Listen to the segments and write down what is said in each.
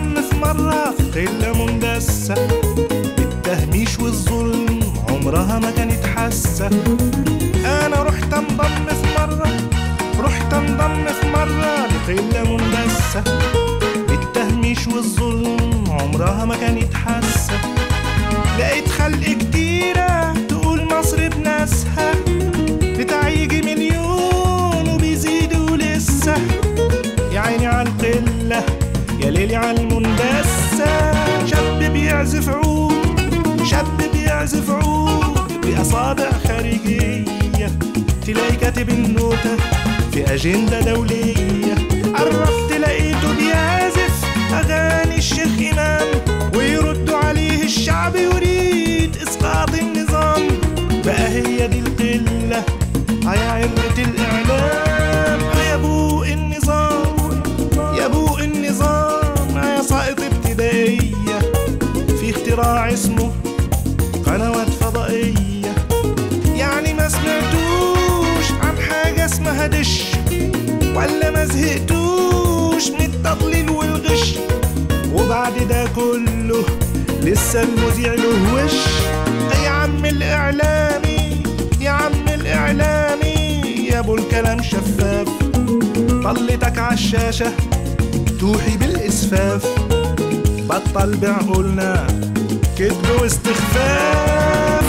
انضم في مرة في قلة مندسة التهميش والظلم عمرها ما كانت حاسة انا رحت انضم في مرة رحت انضم في مرة لقلة مندسة التهميش والظلم عمرها ما كانت حاسة لقيت خلق كتيرة تقول مصر بناسها بتاع يجي مليون وبيزيدوا لسه يا عيني على القلة يا ليلي على المندسة شاب بيعزف عود شاب بيعزف عود بأصابع خارجية تلاقي كاتب النوتة في أجندة دولية قربت لقيته بيعزف أغاني الشيخ إمام ويردوا عليه الشعب يريد إسقاط النظام بقى هي دي القلة يا عرة الإعلام يا بوق النظام يا بوق النظام يا ساقط ابتدائية في اختراع اسمه قنوات فضائية يعني ما سمعتوش عن حاجة اسمها دش ولا ما زهقتوش من التضليل والغش وبعد ده كله لسه المذيع له وش يا عم الإعلامي يا عم الإعلامي يا ابو الكلام شفاف طلتك عالشاشة توحي بالإسفاف بطل بعقولنا كذب واستخفاف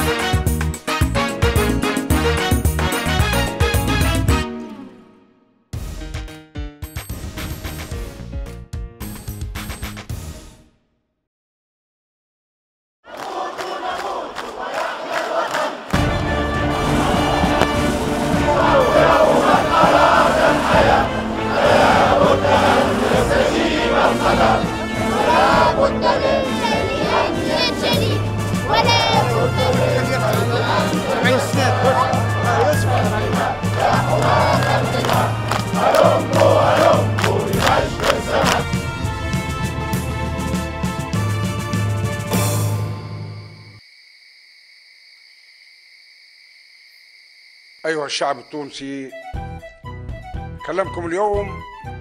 يجري ولا بد أيها الشعب التونسي كلمكم اليوم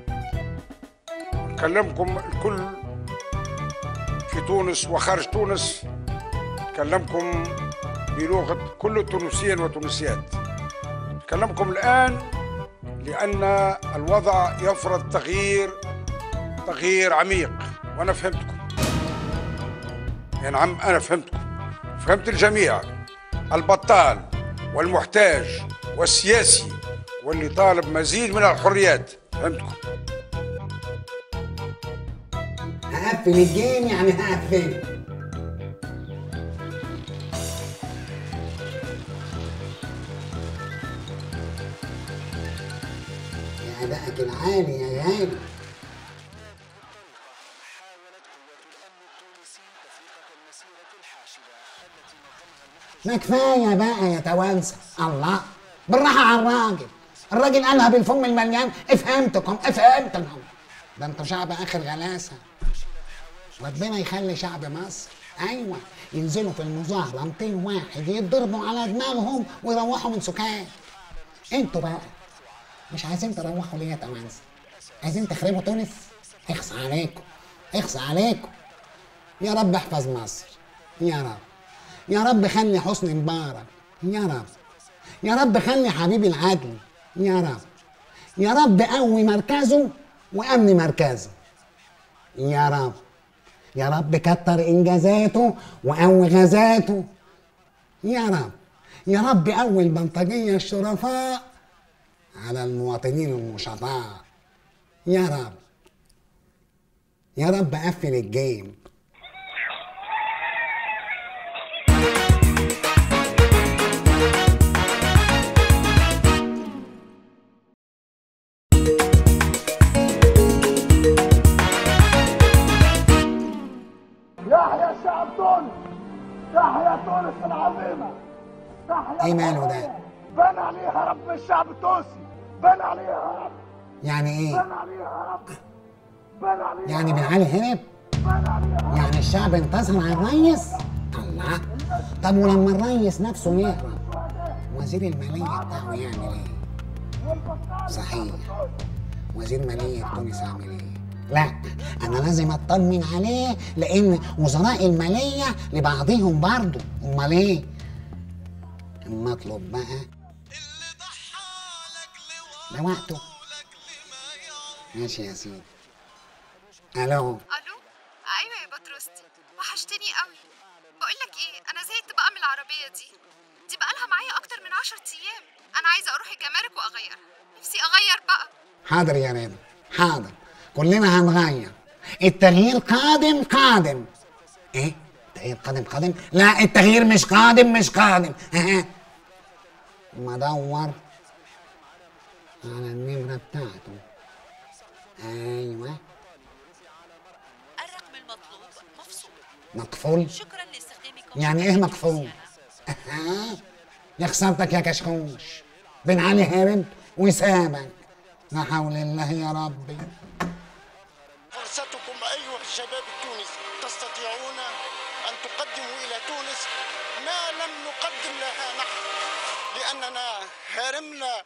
كلمكم الكل في تونس وخارج تونس كلمكم بلغة كل التونسيين والتونسيات كلمكم الآن لأن الوضع يفرض تغيير تغيير عميق وأنا فهمتكم يا نعم أنا فهمتكم فهمت الجميع البطال والمحتاج والسياسي واللي طالب مزيد من الحريات فهمتكم هقفل الجيم يعني هقفل يا أدائك العالي يا غالي ما كفاية بقى يا توانسة الله بالراحة على الراجل الراجل قالها بالفم المليان افهمتكم افهمتكم ده انتوا شعب اخر غلاسة ربنا يخلي شعب مصر ايوه ينزلوا في المظاهرة 200 واحد يتضربوا على دماغهم ويروحوا من سكات انتوا بقى مش عايزين تروحوا ليه يا توانسة عايزين تخربوا تونس اخص عليكم اخص عليكم يا رب احفظ مصر يا رب يا رب خلي حسني مبارك يا رب يا رب خلي حبيبي العدل يا رب يا رب قوي مركزه وامن مركزه يا رب يا رب كتر انجازاته وقوي غازاته يا رب يا رب قوي البلطجيه الشرفاء على المواطنين النشطاء يا رب يا رب قفل الجيم يحيى شعب تونس تحيا تونس العظيمة تحيا ايه ماله ده؟ بنى عليها رب الشعب التونسي بنى عليها رب يعني ايه؟ بنى عليها رب بنى عليها يعني بن علي هرب؟ بنى عليها يعني الشعب انتصر على الريس؟ الله طب ولما الريس نفسه يهرب وزير المالية بتاعه يعمل ايه؟ صحيح وزير مالية تونس عامل ايه؟ لا انا لازم اطمن عليه لان وزراء الماليه لبعضهم برضه امال ايه اما اطلب بقى ده وقته ماشي يا سيدي الو الو ايوه يا بطرستي وحشتني قوي بقول لك ايه انا زهقت بقى من العربيه دي دي بقى لها معايا اكتر من 10 ايام انا عايزه اروح الجمارك واغيرها نفسي اغير بقى حاضر يا رضا حاضر كلنا هنغير التغيير قادم قادم ايه التغيير قادم قادم لا التغيير مش قادم مش قادم ما ادور على النمرة بتاعته ايوه الرقم المطلوب مفصول مقفول شكرا لاستخدامكم يعني ايه مقفول يا خسارتك يا كشكوش بن علي هرب وسابك لا حول الله يا ربي فرصتكم أيها الشباب التونسي تستطيعون أن تقدموا إلى تونس ما لم نقدم لها نحن لأننا هرمنا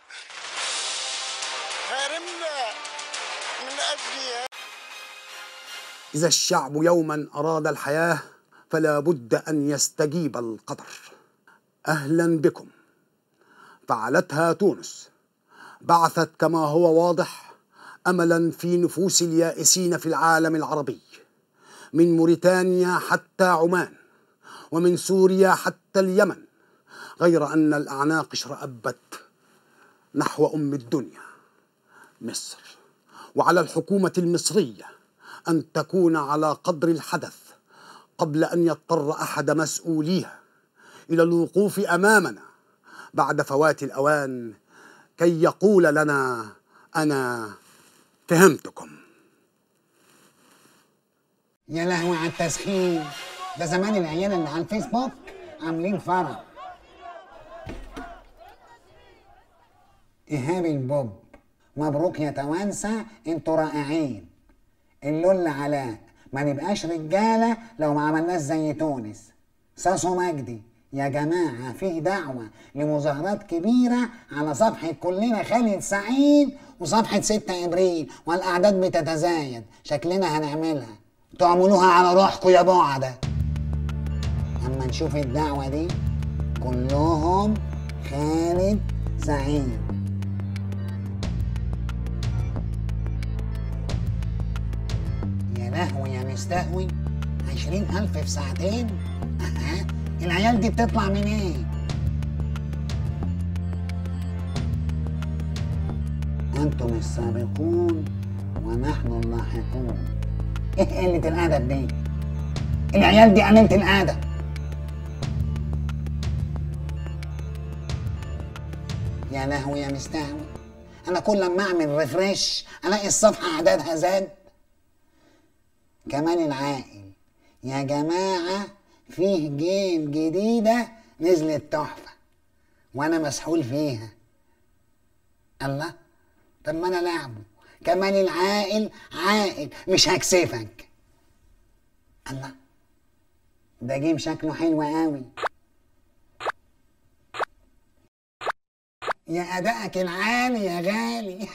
هرمنا من أجل إذا الشعب يوما أراد الحياة فلا بد أن يستجيب القدر أهلا بكم فعلتها تونس بعثت كما هو واضح أملا في نفوس اليائسين في العالم العربي من موريتانيا حتى عمان ومن سوريا حتى اليمن غير أن الأعناق اشرأبت نحو أم الدنيا مصر وعلى الحكومة المصرية أن تكون على قدر الحدث قبل أن يضطر أحد مسؤوليها إلى الوقوف أمامنا بعد فوات الأوان كي يقول لنا أنا فهمتكم يا لهوي على التسخين ده زمان العيال اللي على الفيسبوك عاملين فرح إيهاب البوب مبروك يا توانسة انتوا رائعين اللول علاء ما نبقاش رجالة لو ما عملناش زي تونس ساسو مجدي يا جماعة فيه دعوة لمظاهرات كبيرة على صفحة كلنا خالد سعيد وصفحة 6 ابريل والاعداد بتتزايد شكلنا هنعملها تعملوها على روحكم يا بعدة اما نشوف الدعوة دي كلهم خالد سعيد يا لهوي يا مستهوي عشرين ألف في ساعتين أها. العيال دي بتطلع منين أنتم السابقون ونحن اللاحقون إيه قلة الأدب دي العيال دي قليلة الأدب يا لهوي يا مستهوي أنا كل ما أعمل ريفريش ألاقي الصفحة أعدادها زاد كمان العاقل يا جماعة فيه جيم جديدة نزلت تحفة وأنا مسحول فيها الله طب ما أنا لعبه كمان العاقل عاقل مش هكسفك الله ده جيم شكله حلو قوي يا أدائك العالي يا غالي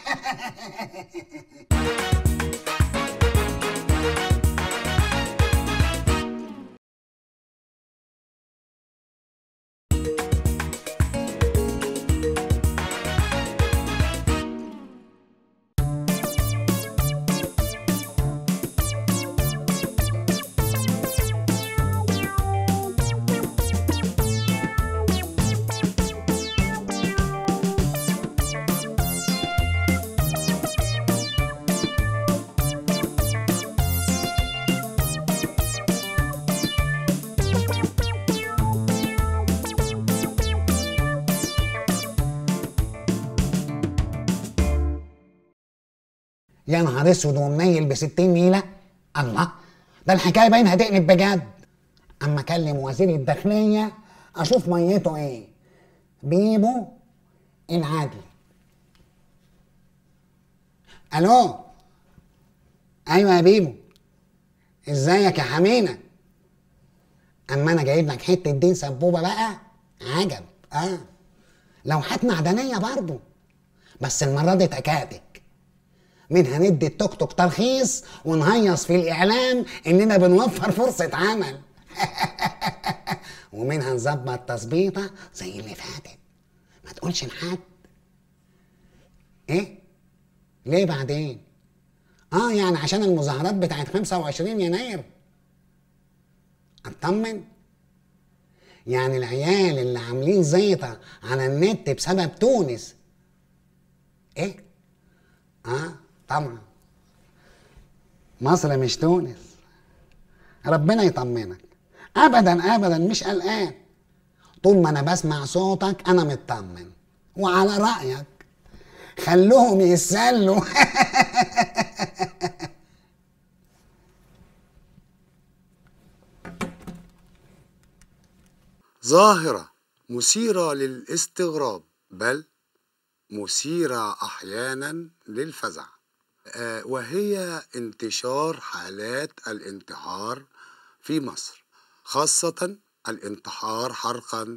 يا نهار اسود ومنيل ب 60 نيله الله ده الحكايه باين هتقلب بجد اما اكلم وزير الداخليه اشوف ميته ايه بيبو العدل الو ايوه يا بيبو ازيك يا حمينه اما انا جايب لك حته دين سبوبه بقى عجب اه لوحات معدنيه برضو بس المره دي تكاتك منها ندي التوك توك ترخيص ونهيص في الإعلام إننا بنوفر فرصة عمل ومنها نظبط تظبيطة زي اللي فاتت ما تقولش لحد ايه ليه بعدين اه يعني عشان المظاهرات بتاعت 25 يناير اطمن يعني العيال اللي عاملين زيطة على النت بسبب تونس ايه اه طبعا مصر مش تونس ربنا يطمنك ابدا ابدا مش قلقان طول ما انا بسمع صوتك انا مطمن وعلى رايك خلوهم يتسلوا ظاهرة مثيرة للاستغراب بل مثيرة أحيانا للفزع آه، وهي انتشار حالات الانتحار في مصر خاصة الانتحار حرقا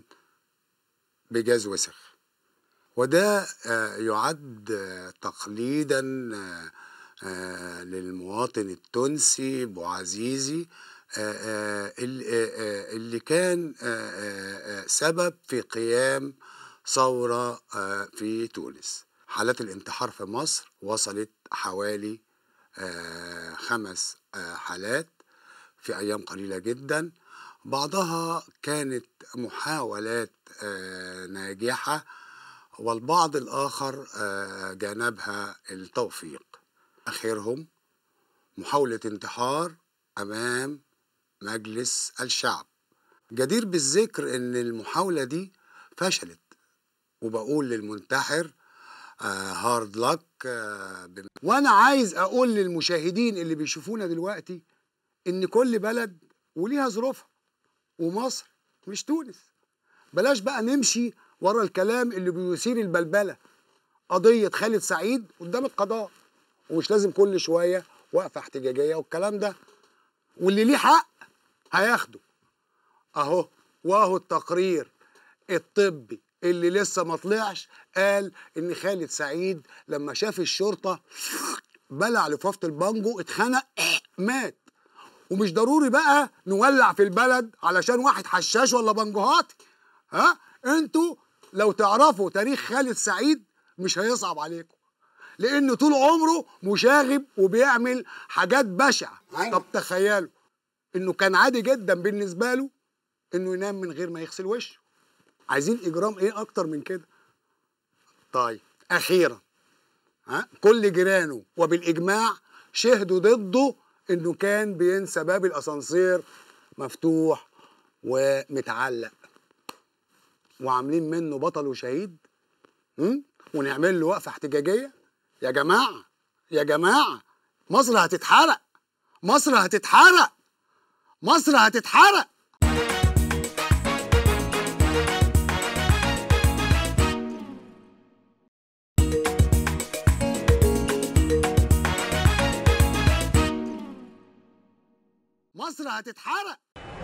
بجاز وسخ وده آه، يعد آه، تقليدا آه، آه، للمواطن التونسي بوعزيزي آه، آه، اللي آه، آه، اللي كان آه، آه، آه، سبب في قيام ثورة آه، في تونس حالات الانتحار في مصر وصلت حوالي آه، خمس آه، حالات في أيام قليلة جدا بعضها كانت محاولات آه، ناجحة والبعض الآخر آه، جانبها التوفيق آخرهم محاولة انتحار أمام مجلس الشعب جدير بالذكر أن المحاولة دي فشلت وبقول للمنتحر آه هارد لك آه بم... وانا عايز اقول للمشاهدين اللي بيشوفونا دلوقتي ان كل بلد وليها ظروفها ومصر مش تونس بلاش بقى نمشي ورا الكلام اللي بيثير البلبله قضيه خالد سعيد قدام القضاء ومش لازم كل شويه وقفه احتجاجيه والكلام ده واللي ليه حق هياخده اهو واهو التقرير الطبي اللي لسه ما طلعش قال ان خالد سعيد لما شاف الشرطه بلع لفافه البانجو اتخنق مات ومش ضروري بقى نولع في البلد علشان واحد حشاش ولا بنجوهاتي ها انتوا لو تعرفوا تاريخ خالد سعيد مش هيصعب عليكم لانه طول عمره مشاغب وبيعمل حاجات بشعه أيوة. طب تخيلوا انه كان عادي جدا بالنسبه له انه ينام من غير ما يغسل وشه عايزين اجرام ايه اكتر من كده طيب اخيرا ها كل جيرانه وبالاجماع شهدوا ضده انه كان بينسى باب الاسانسير مفتوح ومتعلق وعاملين منه بطل وشهيد م? ونعمل له وقفه احتجاجيه يا جماعه يا جماعه مصر هتتحرق مصر هتتحرق مصر هتتحرق مصر هتتحرق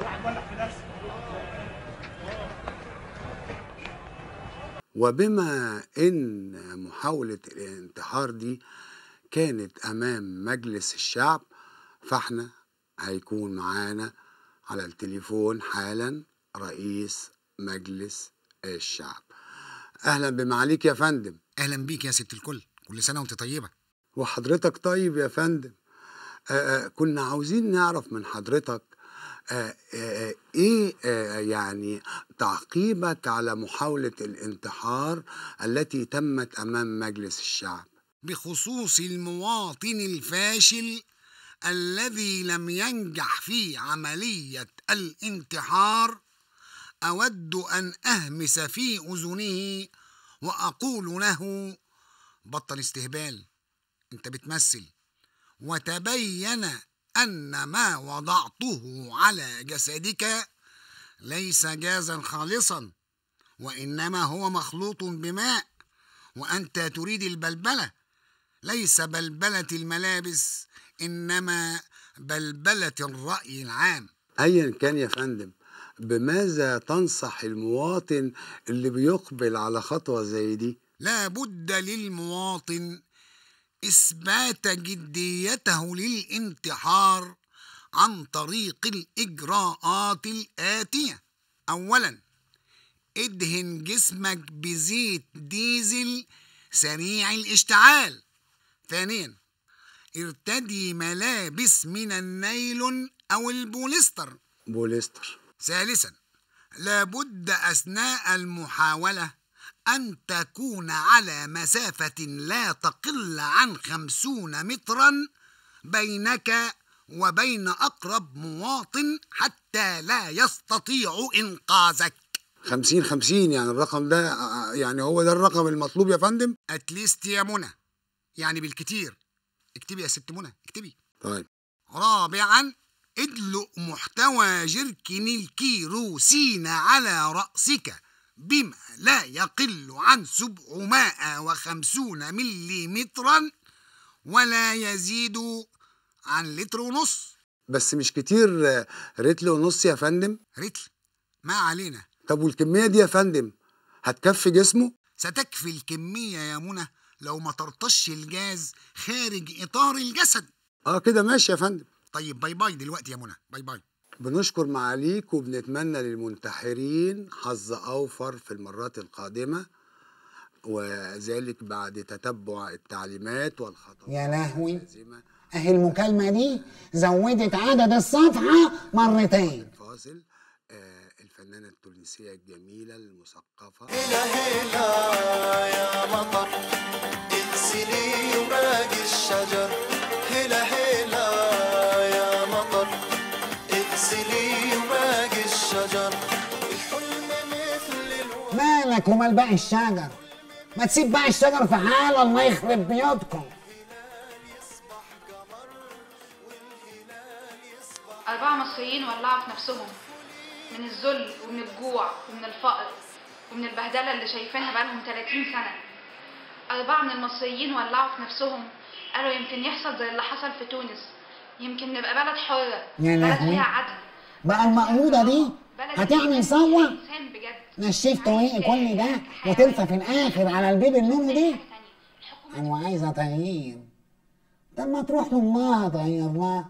وبما ان محاولة الانتحار دي كانت امام مجلس الشعب فاحنا هيكون معانا على التليفون حالا رئيس مجلس الشعب اهلا بمعاليك يا فندم اهلا بيك يا ست الكل كل سنه وانت طيبه وحضرتك طيب يا فندم آه آه كنا عاوزين نعرف من حضرتك آه آه ايه آه يعني تعقيبك على محاولة الانتحار التي تمت امام مجلس الشعب بخصوص المواطن الفاشل الذي لم ينجح في عمليه الانتحار اود ان اهمس في اذنه واقول له بطل استهبال انت بتمثل وتبين ان ما وضعته على جسدك ليس جازا خالصا وانما هو مخلوط بماء وانت تريد البلبله ليس بلبله الملابس انما بلبله الراي العام ايا كان يا فندم بماذا تنصح المواطن اللي بيقبل على خطوة زي دي لا بد للمواطن إثبات جديته للانتحار عن طريق الإجراءات الآتية أولا ادهن جسمك بزيت ديزل سريع الاشتعال ثانيا ارتدي ملابس من النايلون أو البوليستر بوليستر ثالثا لابد أثناء المحاولة أن تكون على مسافة لا تقل عن خمسون مترا بينك وبين أقرب مواطن حتى لا يستطيع إنقاذك خمسين خمسين يعني الرقم ده آه، يعني هو ده الرقم المطلوب يا فندم أتليست يا منى يعني بالكتير اكتبي يا ست منى اكتبي طيب رابعا ادلق محتوى جركن الكيروسين على رأسك بما لا يقل عن 750 مليمترا ولا يزيد عن لتر ونص بس مش كتير آه، رتل ونص يا فندم رتل ما علينا طب والكمية دي يا فندم هتكفي جسمه ستكفي الكمية يا منى لو ما ترطش الجاز خارج إطار الجسد اه كده ماشي يا فندم طيب باي باي دلوقتي يا منى باي باي بنشكر معاليك وبنتمنى للمنتحرين حظ أوفر في المرات القادمة وذلك بعد تتبع التعليمات والخطوات يا لهوي اللازمة اهي المكالمة دي زودت عدد الصفحة مرتين فاصل آه الفنانة التونسية الجميلة المثقفة هلا هلا يا مطر اغسلي وباقي الشجر هلا هلا يا مطر اغسلي وباقي الشجر الحلم مثل الورد مالك ومال باقي الشجر ما تسيب باقي الشجر في حال الله يخرب بيوتكم أربعة مصريين ولعوا في نفسهم من الذل ومن الجوع ومن الفقر ومن البهدلة اللي شايفينها بقالهم 30 سنة أربعة من المصريين ولعوا في نفسهم قالوا يمكن يحصل زي اللي حصل في تونس يمكن نبقى بلد حرة يا بلد لهوي. فيها عدل بقى المقعودة دي بلد هتعمل فيها صوة إنسان بجد نشفت ايه كل ده وترسى في الاخر على البيبي النونو دي انا عايزه تغيير طب ما تروح لله تغير لها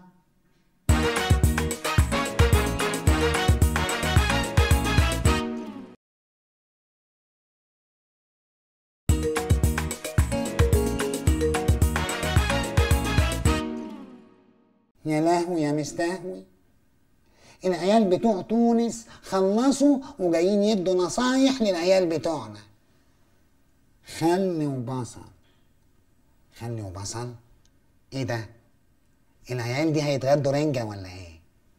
يا لهوي يا مستهوي العيال بتوع تونس خلصوا وجايين يدوا نصايح للعيال بتوعنا خل وبصل خل وبصل ايه ده العيال دي هيتغدوا رنجة ولا ايه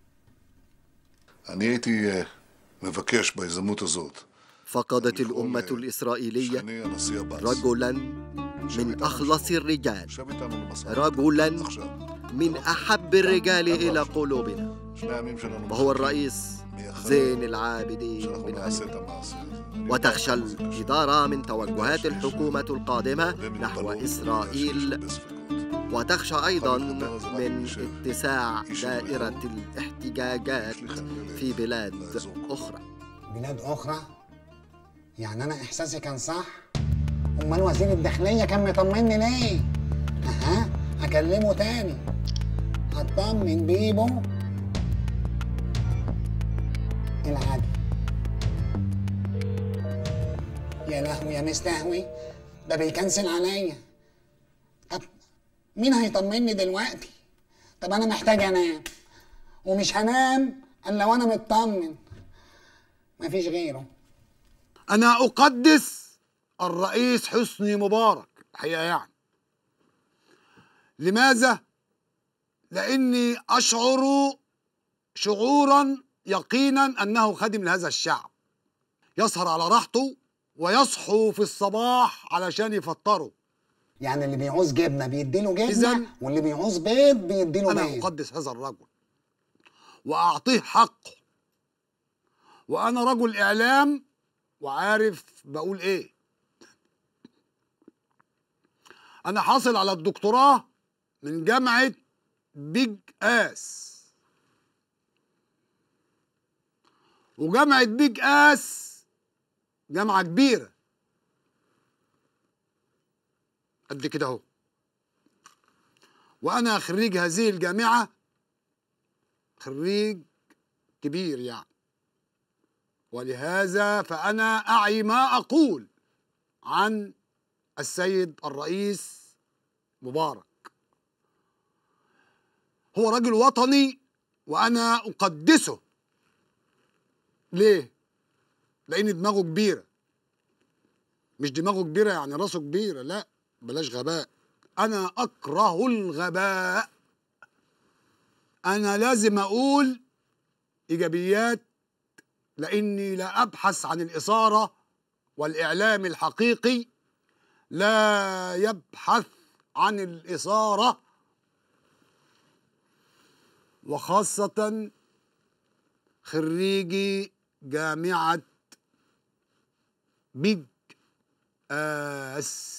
אני הייתי אה, מבקש בהזדמנות הזאת فقدت الأمة الإسرائيلية שני הנשיא עבאס رجلا من أخلص الرجال יושב איתנו למשא رجلا עכשיו. من أحب الرجال إلى قلوبنا שני העמים שלנו وهو מחכים الرئيس زين العابدين שאנחנו بن נעשה علي את המעשה הזה. وتخشى الإدارة من توجهات الحكومة القادمة نحو إسرائيل وتخشى أيضا من اتساع دائرة الاحتجاجات في بلاد أخرى بلاد اخرى يعني انا احساسي كان صح امال وزير الداخليه كان مطمني ليه اها اكلمه تاني اطمن بيبو العدل يا لهوي يا مستهوي ده بيكنسل عليا طب مين هيطمني دلوقتي طب انا محتاج انام ومش هنام الا وانا مطمن مفيش غيره أنا أقدس الرئيس حسني مبارك الحقيقة يعني لماذا؟ لأني أشعر شعورا يقينا أنه خادم لهذا الشعب يسهر على راحته ويصحو في الصباح علشان يفطره يعني اللي بيعوز جبنه بيديله جبنه إذن واللي بيعوز بيض بيديله أنا بيض أقدس هذا الرجل وأعطيه حقه وأنا رجل إعلام وعارف بقول إيه أنا حاصل على الدكتوراه من جامعة بيج آس وجامعة بيج آس جامعة كبيرة قد كده أهو وأنا خريج هذه الجامعة خريج كبير يعني ولهذا فأنا أعي ما أقول عن السيد الرئيس مبارك هو رجل وطني وأنا أقدسه ليه؟ لأن دماغه كبيرة مش دماغه كبيرة يعني راسه كبيرة لا بلاش غباء أنا أكره الغباء أنا لازم أقول إيجابيات لأني لا أبحث عن الإثارة والإعلام الحقيقي لا يبحث عن الإثارة وخاصة خريجي جامعة بيج آس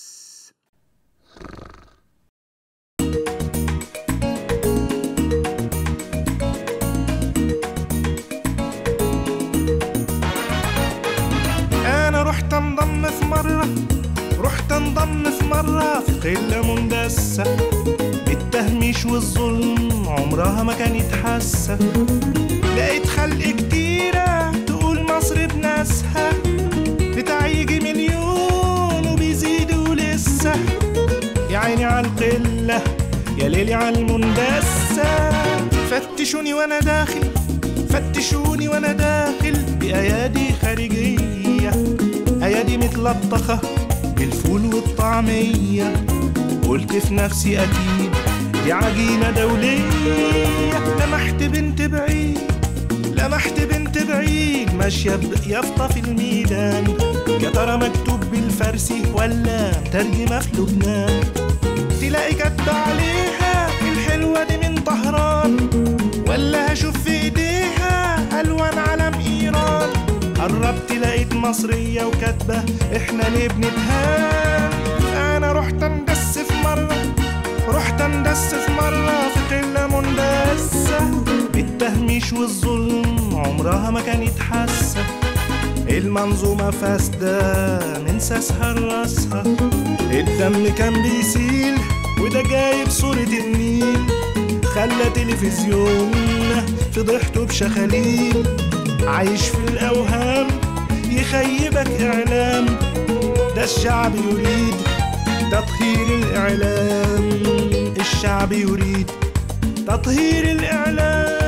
انا رحت انضم في مرة رحت انضم في مرة في قلة مندسة التهميش والظلم عمرها ما كانت حاسة لقيت خلق كتيرة تقول مصر بناسها بتاع يجي مليون وبيزيدوا لسه يا عيني على القلة يا ليلي على المندسة فتشوني وانا داخل فتشوني وانا داخل بأيادي خارجية أيادي متلطخة بالفول والطعمية قلت في نفسي أكيد دي عجينة دولية لمحت بنت بعيد لمحت بنت بعيد ماشية بيافطة في الميدان يا ترى مكتوب بالفارسي ولا ترجمة في لبنان تلاقي كاتبة عليها الحلوة دي من طهران ولا هشوف في ايديها الوان علم ايران قربت لقيت مصرية وكاتبة احنا ليه بنتهان انا رحت اندس في مرة رحت اندس في مرة في قلة مندسة بالتهميش والظلم عمرها ما كانت حاسة المنظومة فاسدة من ساسها لراسها الدم كان بيسيل وده جايب صورة النيل خلى تلفزيوننا فضحته بشخاليل عايش في الأوهام يخيبك إعلام ده الشعب يريد تطهير الإعلام الشعب يريد تطهير الإعلام